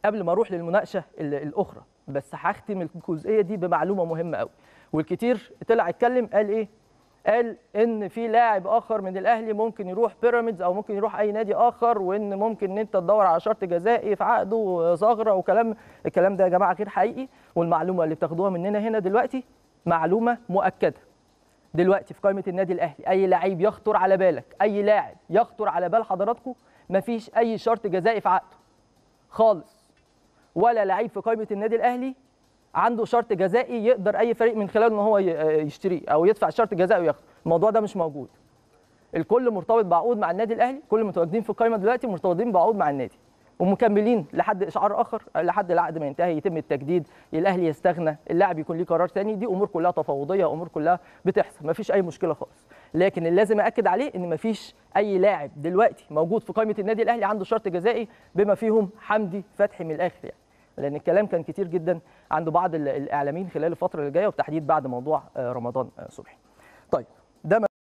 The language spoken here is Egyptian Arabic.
قبل ما اروح للمناقشه ال- الاخرى بس هختم الجزئيه دي بمعلومه مهمه قوي والكتير طلع اتكلم قال ايه قال ان في لاعب اخر من الاهلي ممكن يروح بيراميدز او ممكن يروح اي نادي اخر وان ممكن ان انت تدور على شرط جزائي في عقده ثغره وكلام الكلام ده يا جماعه غير حقيقي والمعلومه اللي بتاخدوها مننا هنا دلوقتي معلومه مؤكده دلوقتي في قائمه النادي الاهلي اي لعيب يخطر على بالك اي لاعب يخطر على بال حضراتكم مفيش اي شرط جزائي في عقده خالص ولا لعيب في قائمه النادي الاهلي عنده شرط جزائي يقدر اي فريق من خلاله ان هو ي- يشتريه او يدفع شرط جزائي وياخده الموضوع ده مش موجود الكل مرتبط بعقود مع النادي الاهلي كل المتواجدين في القائمه دلوقتي مرتبطين بعقود مع النادي ومكملين لحد اشعار اخر لحد العقد ما ينتهي يتم التجديد الاهلي يستغنى اللاعب يكون ليه قرار ثاني دي امور كلها تفاوضيه امور كلها بتحصل ما فيش اي مشكله خالص لكن اللي لازم اكد عليه ان ما فيش اي لاعب دلوقتي موجود في قائمه النادي الاهلي عنده شرط جزائي بما فيهم حمدي فتحي من الاخر يعني لان الكلام كان كتير جدا عند بعض ال- الاعلاميين خلال الفتره اللي جايه وبالتحديد بعد موضوع آه، رمضان آه، صبحي طيب ده